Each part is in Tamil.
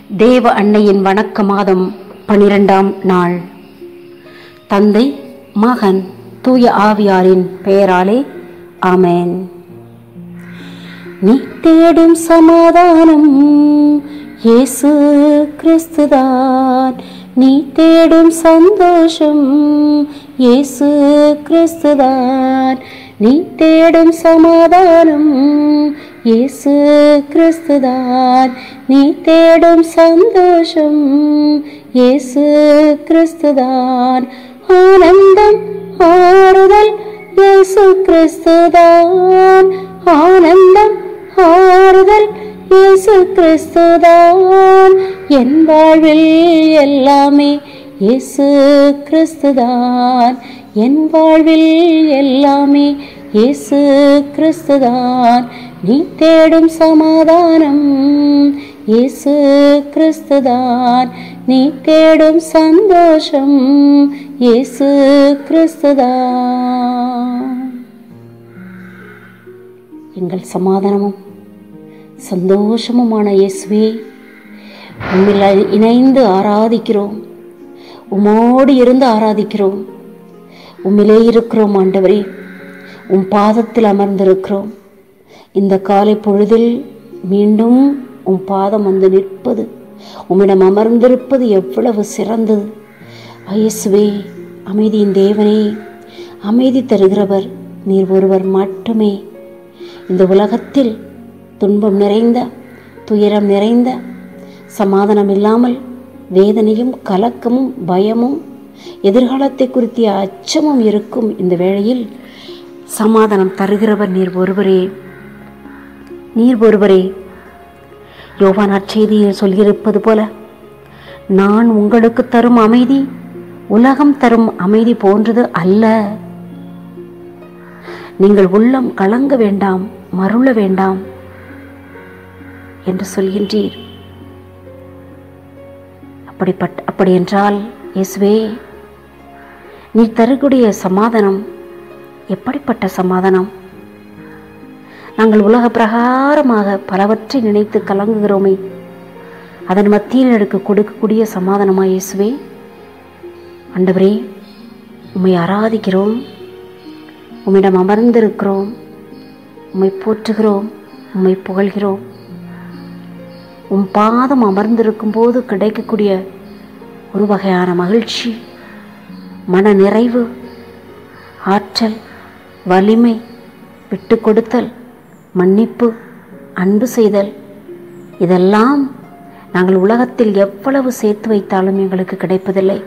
தேவ அன்னையின் வணக்க மாதம் பனிரெண்டாம் நாள் தந்தை மகன் தூய ஆவியாரின் பெயராலே ஆமென் நீ தேடும் சமாதானம் இயேசு கிறிஸ்துதான் நீ தேடும் சந்தோஷம் இயேசு கிறிஸ்துதான் நீ தேடும் சமாதானம் இயேசு கிறிஸ்துதான் நீ தேடும் சந்தோஷம் இயேசு கிறிஸ்துதான் ஆனந்தம் ஆறுதல் இயேசு கிறிஸ்துதான் ஆனந்தம் ஆறுதல் இயேசு கிறிஸ்துதான் என் வாழ்வில் எல்லாமே இயேசு கிறிஸ்துதான் என் வாழ்வில் எல்லாமே இயேசு கிறிஸ்துதான் நீ தேடும் சமாதானம் இயேசு கிறிஸ்துதான் நீ தேடும் சந்தோஷம் இயேசு கிறிஸ்துதான் எங்கள் சமாதானமும் சந்தோஷமுமான இயேசுவே உம்மில் இணைந்து ஆராதிக்கிறோம் உமோடு இருந்து ஆராதிக்கிறோம் உம்மிலே இருக்கிறோம் ஆண்டவரே உம் பாதத்தில் அமர்ந்திருக்கிறோம் இந்த காலை பொழுதில் மீண்டும் உம் பாதம் வந்து நிற்பது உம்மிடம் அமர்ந்திருப்பது எவ்வளவு சிறந்தது இயேசுவே அமைதியின் தேவனே அமைதி தருகிறவர் நீர் ஒருவர் மட்டுமே இந்த உலகத்தில் துன்பம் நிறைந்த துயரம் நிறைந்த சமாதானம் இல்லாமல் வேதனையும் கலக்கமும் பயமும் எதிர்காலத்தை குறித்திய அச்சமும் இருக்கும் இந்த வேளையில் சமாதானம் தருகிறவர் நீர் ஒருவரே நீர் ஒருவரே யோவான் அச்செய்தியில் சொல்லியிருப்பது போல நான் உங்களுக்கு தரும் அமைதி உலகம் தரும் அமைதி போன்றது அல்ல நீங்கள் உள்ளம் கலங்க வேண்டாம் மருள வேண்டாம் என்று சொல்கின்றீர் அப்படிப்பட்ட அப்படி என்றால் இயேசுவே நீ தரக்கூடிய சமாதானம் எப்படிப்பட்ட சமாதானம் நாங்கள் உலக பிரகாரமாக பலவற்றை நினைத்து கலங்குகிறோமே அதன் மத்தியில் எனக்கு கொடுக்கக்கூடிய சமாதானமா இயேசுவே ஆண்டவரே உம்மை ஆராதிக்கிறோம் உம்மிடம் அமர்ந்திருக்கிறோம் உம்மை போற்றுகிறோம் உம்மை புகழ்கிறோம் உம் பாதம் அமர்ந்திருக்கும் போது கிடைக்கக்கூடிய ஒரு வகையான மகிழ்ச்சி மன நிறைவு ஆற்றல் வலிமை விட்டு கொடுத்தல் மன்னிப்பு அன்பு செய்தல் இதெல்லாம் நாங்கள் உலகத்தில் எவ்வளவு சேர்த்து வைத்தாலும் எங்களுக்கு கிடைப்பதில்லை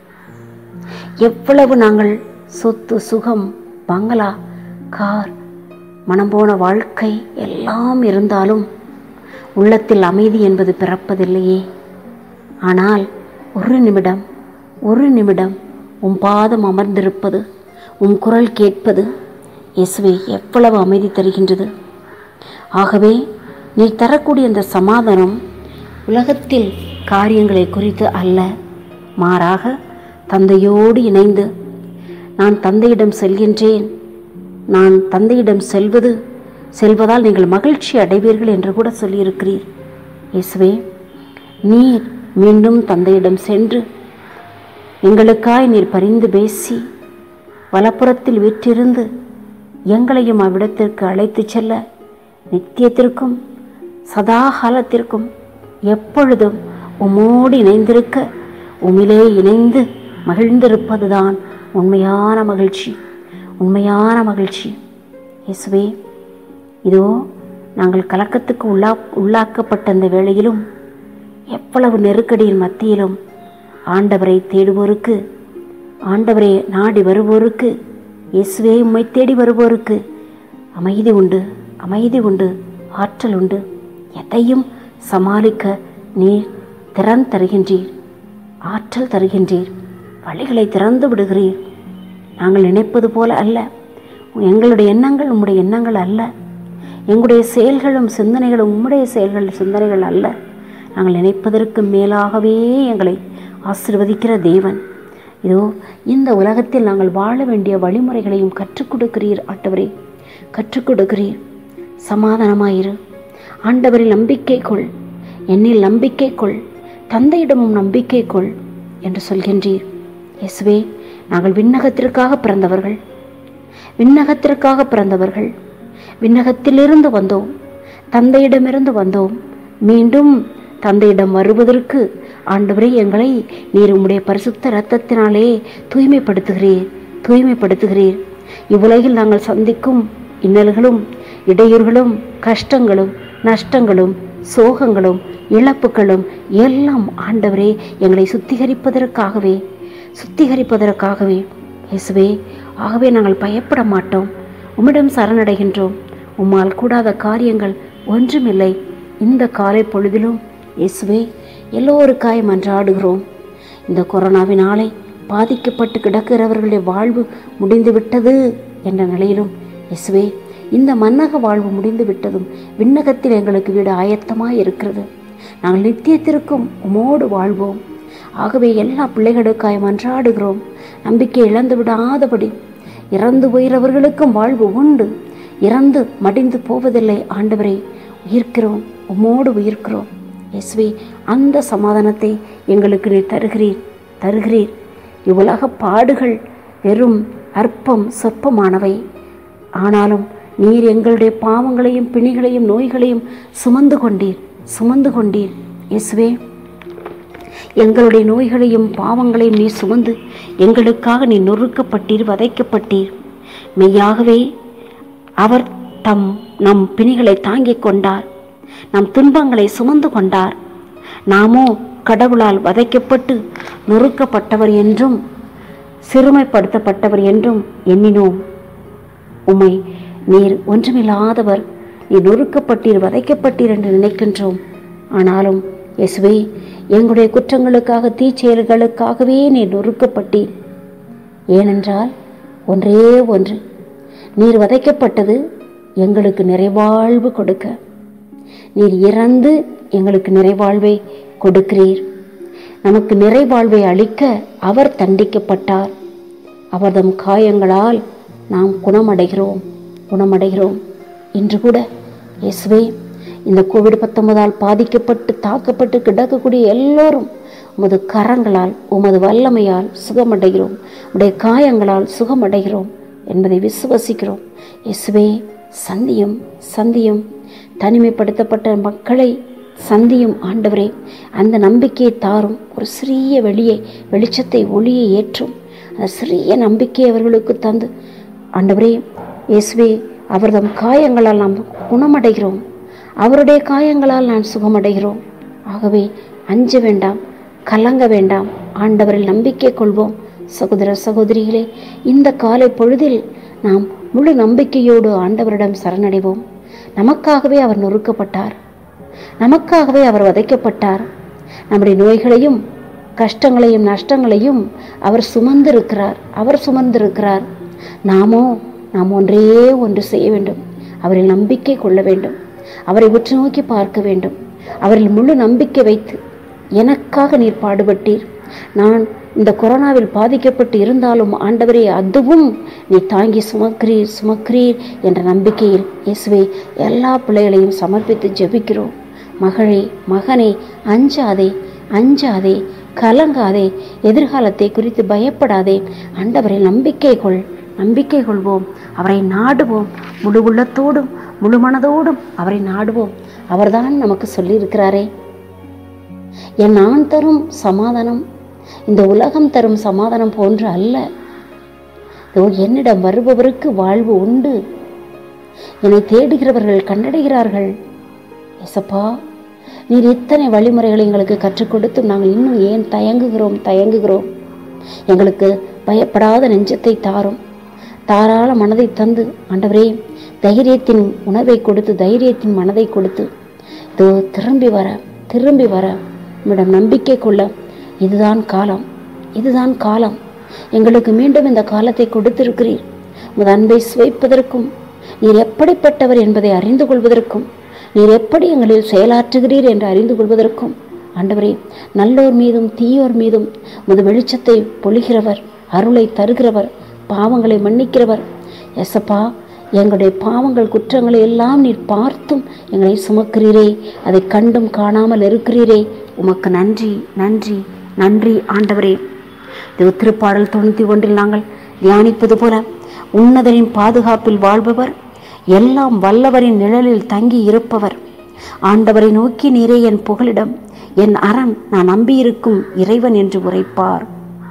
எவ்வளவு நாங்கள் சொத்து சுகம் பங்களா கார் மனம் போன வாழ்க்கை எல்லாம் இருந்தாலும் உள்ளத்தில் அமைதி என்பது பிறப்பதில்லையே ஆனால் ஒரு நிமிடம் ஒரு நிமிடம் உம் பாதம் அமர்ந்திருப்பது உம் குரல் கேட்பது இயேசுவே எவ்வளவு அமைதி தருகின்றது ஆகவே நீ தரக்கூடிய அந்த சமாதானம் உலகத்தில் காரியங்களை குறித்து அல்ல மாறாக தந்தையோடு இணைந்து நான் தந்தையிடம் செல்கின்றேன் நான் தந்தையிடம் செல்வது செல்வதால் நீங்கள் மகிழ்ச்சி அடைவீர்கள் என்று கூட சொல்லியிருக்கிறீர் இயேசுவே நீர் மீண்டும் தந்தையிடம் சென்று எங்களுக்காய் நீர் பரிந்து பேசி வலப்புறத்தில் வீற்றிருந்து எங்களையும் அவ்விடத்திற்கு அழைத்துச் செல்ல நித்தியத்திற்கும் சதா காலத்திற்கும் எப்பொழுதும் உம்மோடு இணைந்திருக்க உமிலே இணைந்து மகிழ்ந்திருப்பதுதான் உண்மையான மகிழ்ச்சி உண்மையான மகிழ்ச்சி இயேசுவே இதோ நாங்கள் கலக்கத்துக்கு உள்ளா உள்ளாக்கப்பட்ட அந்த வேளையிலும் எவ்வளவு நெருக்கடியின் மத்தியிலும் ஆண்டவரை தேடுவோருக்கு ஆண்டவரை நாடி வருவோருக்கு இயேசுவே உம்மை தேடி வருவோருக்கு அமைதி உண்டு அமைதி உண்டு ஆற்றல் உண்டு எதையும் சமாளிக்க நீர் திறன் தருகின்றீர் ஆற்றல் தருகின்றீர் வழிகளை திறந்து விடுகிறீர் நாங்கள் நினைப்பது போல அல்ல எங்களுடைய எண்ணங்கள் உம்முடைய எண்ணங்கள் அல்ல எங்களுடைய செயல்களும் சிந்தனைகளும் உம்முடைய செயல்கள் சிந்தனைகள் அல்ல நாங்கள் நினைப்பதற்கு மேலாகவே எங்களை ஆசிர்வதிக்கிற தேவன் இதோ இந்த உலகத்தில் நாங்கள் வாழ வேண்டிய வழிமுறைகளையும் கற்றுக் கொடுக்கிறீர் ஆண்டவரே கற்றுக் கொடுக்கிறீர் சமாதானமாயிரு ஆண்டவரில் நம்பிக்கை கொள் என்னில் நம்பிக்கை கொள் தந்தையிடமும் நம்பிக்கை கொள் என்று சொல்கின்றீர் இயேசுவே நாங்கள் விண்ணகத்திற்காக பிறந்தவர்கள் விண்ணகத்திற்காக பிறந்தவர்கள் விண்ணகத்திலிருந்து வந்தோம் தந்தையிடமிருந்து வந்தோம் மீண்டும் தந்தையிடம் வருவதற்கு ஆண்டவரே எங்களை நீர் உம்முடைய பரிசுத்த இரத்தத்தினாலே தூய்மைப்படுத்துகிறீர் தூய்மைப்படுத்துகிறீர் இவ்வுலகில் நாங்கள் சந்திக்கும் இன்னல்களும் இடையூறுகளும் கஷ்டங்களும் நஷ்டங்களும் சோகங்களும் இழப்புகளும் எல்லாம் ஆண்டவரே எங்களை சுத்திகரிப்பதற்காகவே சுத்திகரிப்பதற்காகவே இயேசுவே ஆகவே நாங்கள் பயப்பட மாட்டோம் உம்மிடம் சரணடைகின்றோம் உம்மால் கூடாத காரியங்கள் ஒன்றுமில்லை இந்த காலை பொழுதிலும் இயேசுவே எல்லோருக்காய் மன்றாடுகிறோம் இந்த கொரோனாவினாலே பாதிக்கப்பட்டு கிடக்கிறவர்களுடைய வாழ்வு முடிந்து விட்டது என்ற நிலையிலும் இயேசுவே இந்த மன்னக வாழ்வு முடிந்து விட்டதும் விண்ணகத்தில் எங்களுக்கு வீடு ஆயத்தமாய் இருக்கிறது நாங்கள் நித்தியத்திற்கும் உமோடு வாழ்வோம் ஆகவே எல்லா பிள்ளைகளுக்காய் மன்றாடுகிறோம் நம்பிக்கை இழந்து விடாதபடி இறந்து போகிறவர்களுக்கும் வாழ்வு உண்டு இறந்து மடிந்து போவதில்லை ஆண்டவரை உயிர்க்கிறோம் உம்மோடு உயிர்க்கிறோம் இயேசுவே அந்த சமாதானத்தை எங்களுக்கு நீர் தருகிறீர் தருகிறீர் இவ்வுலக பாடுகள் வெறும் அற்பம் சொற்பமானவை ஆனாலும் நீர் எங்களுடைய பாவங்களையும் பிணிகளையும் நோய்களையும் சுமந்து கொண்டீர் சுமந்து கொண்டீர் இயேசுவே எங்களுடைய நோய்களையும் பாவங்களையும் நீர் சுமந்து எங்களுக்காக நீ நொறுக்கப்பட்டீர் வதைக்கப்பட்டீர் மெய்யாகவே அவர் தம் நம் பிணிகளை தாங்கிக் கொண்டார் நம் துன்பங்களை சுமந்து கொண்டார் நாமோ கடவுளால் வதைக்கப்பட்டு நொறுக்கப்பட்டவர் என்றும் சிறுமைப்படுத்தப்பட்டவர் என்றும் எண்ணினோம் உம்மை நீர் ஒன்றுமில்லாதவர் நீர் நொறுக்கப்பட்டீர் வதைக்கப்பட்டீர் என்று நினைக்கின்றோம் ஆனாலும் இயேசுவே எங்களுடைய குற்றங்களுக்காக தீச்செயல்களுக்காகவே நீர் நொறுக்கப்பட்டீர் ஏனென்றால் ஒன்றே ஒன்று நீர் வதைக்கப்பட்டது எங்களுக்கு நிறைவாழ்வு கொடுக்க நீர் இறந்து எங்களுக்கு நிறைவாழ்வை கொடுக்கிறீர் நமக்கு நிறைவாழ்வை அளிக்க அவர் தண்டிக்கப்பட்டார் அவர்தம் காயங்களால் நாம் குணமடைகிறோம் குணமடைகிறோம் இன்று கூட இயேசுவே இந்த கோவிட் பத்தொன்பதால் பாதிக்கப்பட்டு தாக்கப்பட்டு கிடக்கக்கூடிய எல்லோரும் உமது கரங்களால் உமது வல்லமையால் சுகமடைகிறோம் உடைய காயங்களால் சுகமடைகிறோம் என்பதை விசுவசிக்கிறோம் இயேசுவே சந்தியும் சந்தியும் தனிமைப்படுத்தப்பட்ட மக்களை சந்தியும் ஆண்டவரே அந்த நம்பிக்கையை தாரும் ஒரு சிறிய வெளியை வெளிச்சத்தை ஒளியை ஏற்றும் அந்த சிறிய நம்பிக்கை அவர்களுக்கு தந்து ஆண்டவரே இயேசுவே அவர்தம் காயங்களால் நாம் குணமடைகிறோம் அவருடைய காயங்களால் நான் சுகமடைகிறோம் ஆகவே அஞ்ச வேண்டாம் கலங்க வேண்டாம் ஆண்டவரில் நம்பிக்கை கொள்வோம் சகோதர சகோதரிகளே இந்த காலை பொழுதில் நாம் முழு நம்பிக்கையோடு ஆண்டவரிடம் சரணடைவோம் நமக்காகவே அவர் நொறுக்கப்பட்டார் நமக்காகவே அவர் வதைக்கப்பட்டார் நம்முடைய நோய்களையும் கஷ்டங்களையும் நஷ்டங்களையும் அவர் சுமந்திருக்கிறார் அவர் சுமந்திருக்கிறார் நாமோ நாம் ஒன்றே ஒன்று செய்ய வேண்டும் அவரில் நம்பிக்கை கொள்ள வேண்டும் அவரை உற்று நோக்கி பார்க்க வேண்டும் அவரில் முழு நம்பிக்கை வைத்து எனக்காக நீர் பாடுபட்டீர் நான் இந்த கொரோனாவில் பாதிக்கப்பட்டு இருந்தாலும் ஆண்டவரே அதுவும் நீ தாங்கி சுமக்கிறீர் சுமக்கிறீர் என்ற நம்பிக்கையில் இயேசுவே எல்லா பிள்ளைகளையும் சமர்ப்பித்து ஜெபிக்கிறோம் மகளே மகனே அஞ்சாதே அஞ்சாதே கலங்காதே எதிர்காலத்தை குறித்து பயப்படாதே ஆண்டவரில் நம்பிக்கை கொள் நம்பிக்கை கொள்வோம் அவரை நாடுவோம் முழு உள்ளத்தோடும் முழு மனதோடும் அவரை நாடுவோம் அவர்தான் நமக்கு சொல்லியிருக்கிறாரே என் நான் தரும் சமாதானம் இந்த உலகம் தரும் சமாதானம் போன்று அல்ல இதோ என்னிடம் வருபவருக்கு வாழ்வு உண்டு என்னை தேடுகிறவர்கள் கண்டடைகிறார்கள் எசப்பா நீர் இத்தனை வழிமுறைகளை எங்களுக்கு கற்றுக் கொடுத்தும் நாங்கள் இன்னும் ஏன் தயங்குகிறோம் தயங்குகிறோம் எங்களுக்கு பயப்படாத நெஞ்சத்தை தாரும் தாராள மனதை தந்து ஆண்டவரே தைரியத்தின் உணர்வை கொடுத்து தைரியத்தின் மனதை கொடுத்து இதோ திரும்பி வர திரும்பி வர உம்மிடம் நம்பிக்கை கொள்ள இதுதான் காலம் இதுதான் காலம் எங்களுக்கு மீண்டும் இந்த காலத்தை கொடுத்திருக்கிறீர் உமது அன்பை சுவைப்பதற்கும் நீர் எப்படிப்பட்டவர் என்பதை அறிந்து கொள்வதற்கும் நீர் எப்படி எங்களில் செயலாற்றுகிறீர் என்று அறிந்து கொள்வதற்கும் ஆண்டவரே நல்லோர் மீதும் தீயோர் மீதும் உமது வெளிச்சத்தை பொழிகிறவர் அருளை தருகிறவர் பாவங்களை மன்னிக்கிறவர் எசப்பா எங்களுடைய பாவங்கள் குற்றங்களை எல்லாம் நீர் பார்த்தும் எங்களை சுமக்கிறீரே அதை கண்டும் காணாமல் இருக்கிறீரே உமக்கு நன்றி நன்றி நன்றி ஆண்டவரே இது திருப்பாடல் தொண்ணூற்றி ஒன்றில் நாங்கள் தியானிப்பது போல உன்னதரின் பாதுகாப்பில் வாழ்பவர் எல்லாம் வல்லவரின் நிழலில் தங்கி இருப்பவர் ஆண்டவரை நோக்கி நீரே என் புகலிடம் என் அரண் நான் நம்பியிருக்கும் இறைவன் என்று உரைப்பார்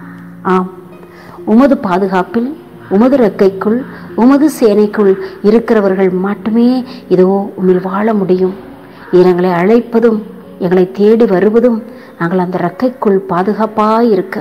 ஆம் உமது பாதுகாப்பில் உமது ரெக்கைக்குள் உமது சேனைக்குள் இருக்கிறவர்கள் மட்டுமே இதோ உம்மில் வாழ முடியும் நீர் எங்களை அழைப்பதும் எங்களை தேடி வருவதும் நாங்கள் அந்த ரெக்கைக்குள் பாதுகாப்பாய் இருக்க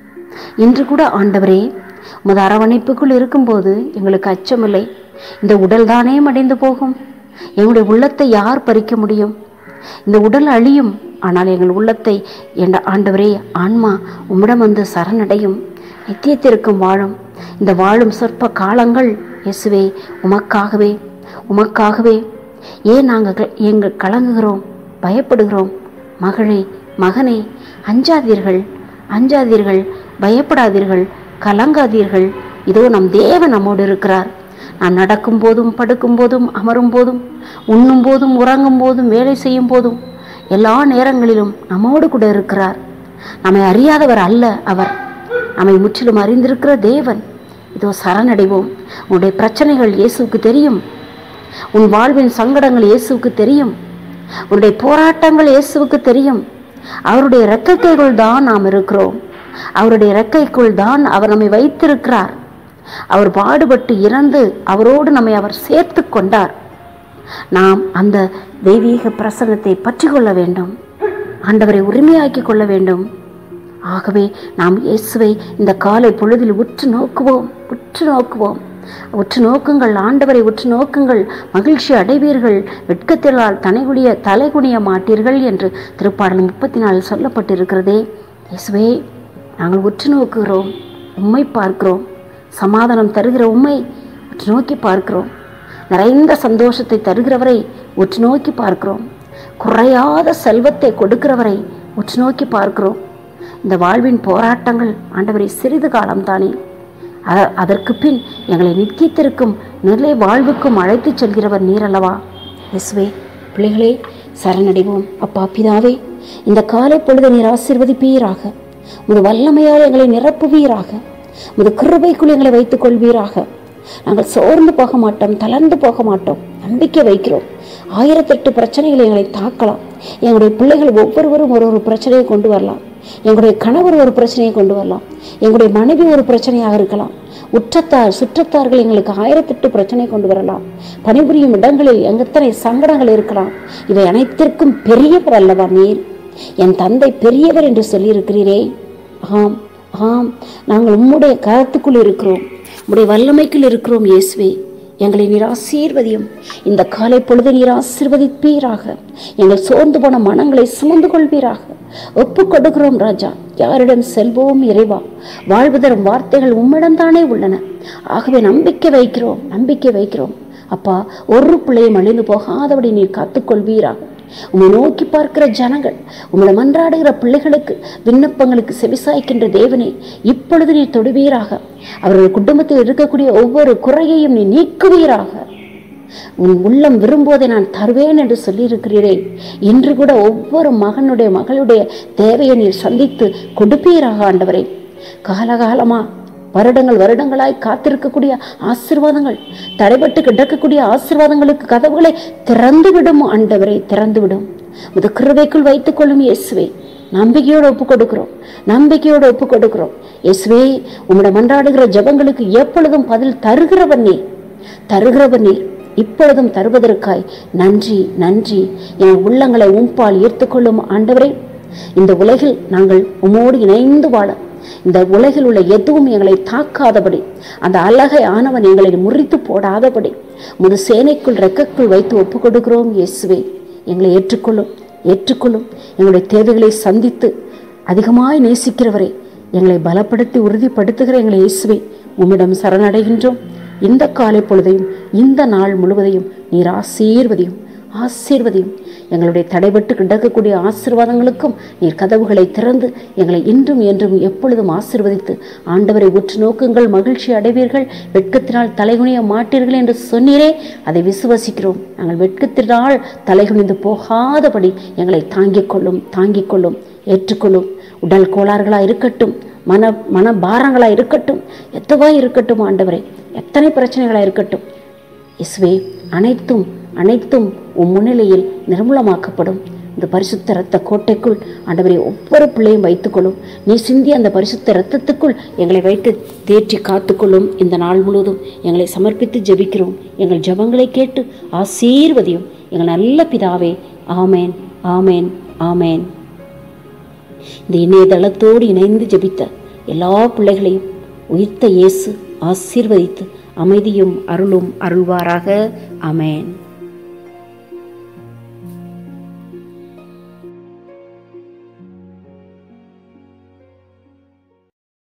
இன்று கூட ஆண்டவரே உமது அரவணைப்புக்குள் இருக்கும்போது எங்களுக்கு அச்சமில்லை இந்த உடல் தானே மடிந்து போகும் எங்களுடைய உள்ளத்தை யார் பறிக்க முடியும் இந்த உடல் அழியும் ஆனால் எங்கள் உள்ளத்தை என்ற ஆண்டவரே ஆன்மா உம்மிடம் வந்து சரணடையும் நித்தியத்திற்கும் வாழும் இந்த வாழும் சொற்ப காலங்கள் இயேசுவே உமக்காகவே உமக்காகவே ஏன் நாங்கள் எங்கள் கலங்குகிறோம் பயப்படுகிறோம் மகளே மகனே அஞ்சாதீர்கள் அஞ்சாதீர்கள் பயப்படாதீர்கள் கலங்காதீர்கள் இதோ நம் தேவன் நம்மோடு இருக்கிறார் நாம் நடக்கும் போதும் படுக்கும் போதும் அமரும் போதும் உண்ணும் போதும் உறங்கும் போதும் வேலை செய்யும் போதும் எல்லா நேரங்களிலும் நம்மோடு கூட இருக்கிறார் நம்மை அறியாதவர் அல்ல அவர் நம்மை முற்றிலும் அறிந்திருக்கிற தேவன் இதோ சரணடைவோம் உன்னுடைய பிரச்சனைகள் இயேசுவுக்கு தெரியும் உன் வாழ்வின் சங்கடங்கள் இயேசுவுக்கு தெரியும் உன்னுடைய போராட்டங்கள் இயேசுவுக்கு தெரியும் அவருடைய இறக்கைக்குள் தான் நாம் இருக்கிறோம் அவருடைய இறக்கைக்குள் தான் அவர் நம்மை வைத்திருக்கிறார் அவர் பாடுபட்டு இறந்து அவரோடு நம்மை அவர் சேர்த்து கொண்டார் நாம் அந்த தெய்வீக பிரசன்னத்தை பற்றி கொள்ள வேண்டும் ஆண்டவரை உரிமையாக்கி கொள்ள வேண்டும் ஆகவே நாம் இயேசுவை இந்த காலை பொழுதில் உற்று நோக்குவோம் உற்று நோக்குவோம் உற்று நோக்குங்கள் ஆண்டவரை உற்று நோக்குங்கள் மகிழ்ச்சி அடைவீர்கள் வெட்கத்திலால் தனைகுடிய தலைகுனிய மாட்டீர்கள் என்று திருப்பாடல் முப்பத்தி நாலில் சொல்லப்பட்டிருக்கிறதே இயேசுவே நாங்கள் உற்று நோக்குகிறோம் உம்மை பார்க்கிறோம் சமாதானம் தருகிற உம்மை உற்று நோக்கி பார்க்கிறோம் நிறைந்த சந்தோஷத்தை தருகிறவரை உற்று நோக்கி பார்க்கிறோம் குறையாத செல்வத்தை கொடுக்கிறவரை உற்று நோக்கி பார்க்கிறோம் இந்த வாழ்வின் போராட்டங்கள் ஆண்டவரை சிறிது காலம்தானே அ- அதற்கு பின் எங்களை நித்தியத்திற்கும் நிலை வாழ்வுக்கும் அழைத்துச் செல்கிறவர் நீரல்லவா இயேசுவே பிள்ளைகளே சரணடைவோம் அப்பா பிதாவே இந்த காலை பொழுது நீர் ஆசீர்வதிப்பீராக உமது வல்லமையால் எங்களை நிரப்புவீராக உமது கிருபைக்குள் எங்களை வைத்துக் கொள்வீராக நாங்கள் சோர்ந்து போக மாட்டோம் தளர்ந்து போக மாட்டோம் நம்பிக்கை வைக்கிறோம் ஆயிரத்தெட்டு பிரச்சனைகளை எங்களை தாக்கலாம் எங்களுடைய பிள்ளைகள் ஒவ்வொருவரும் ஒரு ஒரு பிரச்சனையை கொண்டு வரலாம் எங்களுடைய கணவர் ஒரு பிரச்சனையை கொண்டு வரலாம் எங்களுடைய மனைவி ஒரு பிரச்சனையாக இருக்கலாம் உற்றத்தார் சுற்றத்தார்கள் எங்களுக்கு ஆயிரத்தெட்டு பிரச்சனை கொண்டு வரலாம் பணிபுரியும் இடங்களில் எத்தனை சங்கடங்கள் இருக்கலாம் இவை அனைத்திற்கும் பெரியவர் அல்லவா நீர் என் தந்தை பெரியவர் என்று சொல்லியிருக்கிறீரே ஆம் ஆம் நாங்கள் உம்முடைய கரத்துக்குள் இருக்கிறோம் உம்முடைய வல்லமைக்குள் இருக்கிறோம் இயேசுவே எங்களை நீர் ஆசீர்வதியும் இந்த காலை பொழுது நீர் ஆசீர்வதிப்பீராக எங்கள் சோர்ந்து போன மனங்களை சுமந்து கொள்வீராக ஒப்பு கொடுக்கிறோம் ராஜா யாரிடம் செல்வோம் இறைவா வாழ்வு தரும் வார்த்தைகள் உம்மிடம்தானே உள்ளன ஆகவே நம்பிக்கை வைக்கிறோம் நம்பிக்கை வைக்கிறோம் அப்பா ஒரு பிள்ளையும் அழிந்து போகாதபடி நீர் காத்துக்கொள்வீராக உம்மை நோக்கி பார்க்கிற ஜனங்கள் உம்மை மன்றாடுகிற பிள்ளைகளுக்கு விண்ணப்பங்களுக்கு செவிசாய்க்கின்ற தேவனே இப்பொழுது நீர் தொடுவீராக அவர்கள் குடும்பத்தில் இருக்கக்கூடிய ஒவ்வொரு குறையையும் நீ நீக்குவீராக உன் உள்ளம் விரும்புவதை நான் தருவேன் என்று சொல்லியிருக்கிறீரே இன்று கூட ஒவ்வொரு மகனுடைய மகளுடைய தேவையை நீர் சந்தித்து கொடுப்பீராக ஆண்டவரே காலகாலமா வருடங்கள் வருடங்களாய் காத்திருக்கக்கூடிய ஆசீர்வாதங்கள் தடைபட்டு கிடக்கக்கூடிய ஆசீர்வாதங்களுக்கு கதவுகளை திறந்து விடும் ஆண்டவரை திறந்து விடும் முத கிருபைக்குள் வைத்துக் கொள்ளும் இயேசுவே நம்பிக்கையோடு ஒப்பு கொடுக்கிறோம் நம்பிக்கையோடு ஒப்பு கொடுக்கிறோம் இயேசுவே உம்மிடம் மன்றாடுகிற ஜெபங்களுக்கு எப்பொழுதும் பதில் தருகிறவன் நீ தருகிறவன் நீர் இப்பொழுதும் தருவதற்காய் நன்றி நன்றி என் உள்ளங்களை உம்பால் ஈர்த்துக்கொள்ளும் ஆண்டவரே இந்த உலகில் நாங்கள் உம்மோடு இணைந்து வாழ இந்த உலகில் உள்ள எதுவும் எங்களை தாக்காதபடி அந்த அழகை ஆனவன் எங்களை முறித்து போடாதபடி முது சேனைக்குள் ரெக்கைக்குள் வைத்து ஒப்பு கொடுக்கிறோம் இயேசுவே எங்களை ஏற்றுக்கொள்ளும் ஏற்றுக்கொள்ளும் எங்களுடைய தேவைகளை சந்தித்து அதிகமாய் நேசிக்கிறவரே எங்களை பலப்படுத்தி உறுதிப்படுத்துகிற எங்களை இயேசுவே உம்மிடம் சரணடைகின்றோம் இந்த காலை பொழுதையும் இந்த நாள் முழுவதையும் நீர் ஆசீர்வதியும் ஆசீர்வதியும் எங்களுடைய தடைபட்டு கிடக்கக்கூடிய ஆசீர்வாதங்களுக்கும் நீர் கதவுகளை திறந்து எங்களை இன்றும் என்றும் எப்பொழுதும் ஆசீர்வதித்து ஆண்டவரை உற்று நோக்குங்கள் மகிழ்ச்சி அடைவீர்கள் வெட்கத்தினால் தலைகுனிய மாட்டீர்கள் என்று சொன்னீரே அதை விசுவசிக்கிறோம் நாங்கள் வெட்கத்தினால் தலைகுனிந்து போகாதபடி எங்களை தாங்கிக் கொள்ளும் தாங்கிக் கொள்ளும் ஏற்றுக்கொள்ளும் உடல் கோளாறுகளாக இருக்கட்டும் மன மன பாரங்களாக இருக்கட்டும் எதுவா இருக்கட்டும் ஆண்டவரே எத்தனை பிரச்சனைகளாக இருக்கட்டும் இஸ்வே அனைத்தும் அனைத்தும் உன் முன்னிலையில் நிர்மூலமாக்கப்படும் இந்த பரிசுத்த இரத்த கோட்டைக்குள் ஆண்டவரை ஒவ்வொரு பிள்ளையும் வைத்துக்கொள்ளும் நீ சிந்திய அந்த பரிசுத்த இரத்தத்துக்குள் எங்களை வைத்து தேற்றி காத்துக்கொள்ளும் இந்த நாள் முழுவதும் எங்களை சமர்ப்பித்து ஜெபிக்கிறோம் எங்கள் ஜெபங்களை கேட்டு ஆசீர்வதியும் எங்கள் நல்ல பிதாவே ஆமேன் ஆமேன் ஆமேன் இந்த இணையதளத்தோடு இணைந்து ஜெபித்த எல்லா பிள்ளைகளையும் உயிர்த்த இயேசு ஆசீர்வதித்து அமைதியும் அருளும் அருள்வாராக அமேன்